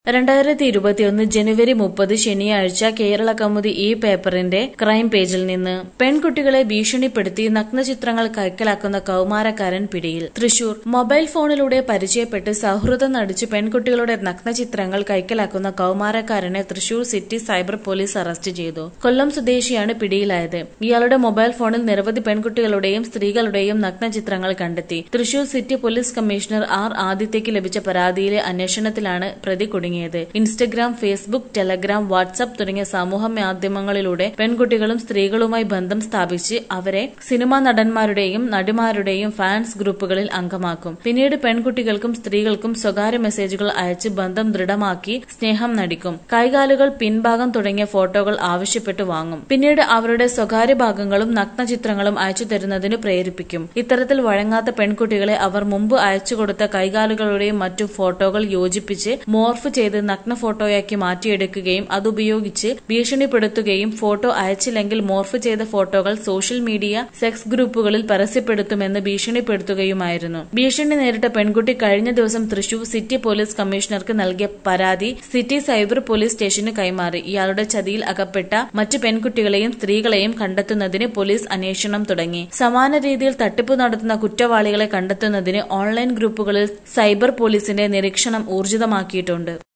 രണ്ടായിരത്തി ഇരുപത്തിയൊന്ന് ജനുവരി മുപ്പത് ശനിയാഴ്ച കേരള കൗമുദി ഈ പേപ്പറിന്റെ ക്രൈം പേജിൽ നിന്ന് പെൺകുട്ടികളെ ഭീഷണിപ്പെടുത്തി നഗ്നചിത്രങ്ങൾ കൈക്കലാക്കുന്ന കൗമാരക്കാരൻ പിടിയിൽ തൃശൂർ മൊബൈൽ ഫോണിലൂടെ പരിചയപ്പെട്ട് സൗഹൃദം നടിച്ച് പെൺകുട്ടികളുടെ നഗ്നചിത്രങ്ങൾ കൈക്കലാക്കുന്ന കൗമാരക്കാരനെ Thrissur city cyber police arrest ചെയ്തു കൊല്ലം സ്വദേശിയാണ് പിടിയിലായത് ഇയാളുടെ മൊബൈൽ ഫോണിൽ നിരവധി പെൺകുട്ടികളുടെയും സ്ത്രീകളുടെയും നഗ്നചിത്രങ്ങൾ കണ്ടെത്തി Thrissur city police commissioner R ആദിത്യയ്ക്ക് ലഭിച്ച പരാതിയിലെ അന്വേഷണത്തിലാണ് പ്രതി കുടുങ്ങിയത് ഇൻസ്റ്റഗ്രാം ഫേസ്ബുക്ക് ടെലഗ്രാം വാട്സ്ആപ്പ് തുടങ്ങിയ സമൂഹ മാധ്യമങ്ങളിലൂടെ പെൺകുട്ടികളും സ്ത്രീകളുമായി ബന്ധം സ്ഥാപിച്ച് അവരെ സിനിമാ നടന്മാരുടെയും നടിമാരുടെയും ഫാൻസ് ഗ്രൂപ്പുകളിൽ അംഗമാക്കും പിന്നീട് പെൺകുട്ടികൾക്കും സ്ത്രീകൾക്കും സ്വകാര്യ മെസ്സേജുകൾ അയച്ച് ബന്ധം ദൃഢമാക്കി സ്നേഹം നടിക്കും കൈകാലുകൾ പിൻഭാഗം തുടങ്ങിയ ഫോട്ടോകൾ ആവശ്യപ്പെട്ടു വാങ്ങും പിന്നീട് അവരുടെ സ്വകാര്യ ഭാഗങ്ങളും നഗ്നചിത്രങ്ങളും അയച്ചു തരുന്നതിന് പ്രേരിപ്പിക്കും ഇത്തരത്തിൽ വഴങ്ങാത്ത പെൺകുട്ടികളെ അവർ മുമ്പ് അയച്ചു കൊടുത്ത കൈകാലുകളുടെയും മറ്റു ഫോട്ടോകൾ യോജിപ്പിച്ച് മോർഫ് ചെയ്ത് നഗ്ന ഫോട്ടോയാക്കി മാറ്റിയെടുക്കുകയും അതുപയോഗിച്ച് ഭീഷണിപ്പെടുത്തുകയും ഫോട്ടോ അയച്ചില്ലെങ്കിൽ മോർഫ് ചെയ്ത ഫോട്ടോകൾ സോഷ്യൽ മീഡിയ സെക്സ് ഗ്രൂപ്പുകളിൽ പരസ്യപ്പെടുത്തുമെന്ന് ഭീഷണിപ്പെടുത്തുകയുമായിരുന്നു ഭീഷണി നേരിട്ട പെൺകുട്ടി കഴിഞ്ഞ ദിവസം തൃശൂർ സിറ്റി പോലീസ് കമ്മീഷണർക്ക് നൽകിയ പരാതി സിറ്റി സൈബർ പോലീസ് സ്റ്റേഷന് കൈമാറി ഇയാളുടെ ചതിയിൽ അകപ്പെട്ട മറ്റു പെൺകുട്ടികളെയും സ്ത്രീകളെയും കണ്ടെത്തുന്നതിന് പോലീസ് അന്വേഷണം തുടങ്ങി സമാന രീതിയിൽ തട്ടിപ്പ് നടത്തുന്ന കുറ്റവാളികളെ കണ്ടെത്തുന്നതിന് ഓൺലൈൻ ഗ്രൂപ്പുകളിൽ സൈബർ പോലീസിന്റെ നിരീക്ഷണം ഊർജിതമാക്കിയിട്ടുണ്ട്